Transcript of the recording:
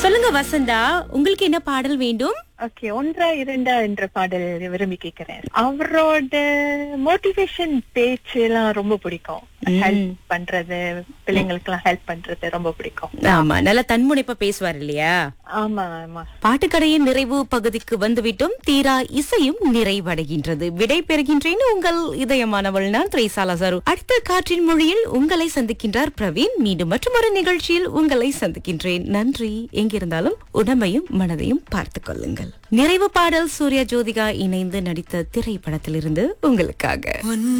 சொல்லுங்க வசந்தா உங்களுக்கு என்ன பாடல் வேண்டும் ஓகே ஒன்றா இரண்டா என்ற பாடல் விரும்பி கேட்கிறேன் அவரோட மோட்டிவேஷன் பேச்சு எல்லாம் ரொம்ப பிடிக்கும் ஹெல்ப் பண்றது பிள்ளைங்களுக்கு எல்லாம் ஹெல்ப் பண்றது ரொம்ப பிடிக்கும் ஆமா நல்லா தன்முனைப்பா பேசுவார் இல்லையா ஆமா ஆமா பாட்டுக்கடையின் நிறைவு பகுதிக்கு வந்துவிட்டோம் தீரா இசையும் நிறைவடைகின்றது விடை பெறுகின்றேன் உங்கள் இதயமானவள் நான் திரைசாலா சாரு அடுத்த காற்றின் மொழியில் உங்களை சந்திக்கின்றார் பிரவீன் மீண்டும் மற்றொரு நிகழ்ச்சியில் உங்களை சந்திக்கின்றேன் நன்றி எங்கிருந்தாலும் உடம்பையும் மனதையும் பார்த்துக் கொள்ளுங்கள் நிறைவு பாடல் சூர்யா ஜோதிகா இணைந்து நடித்த திரைப்படத்திலிருந்து உங்களுக்காக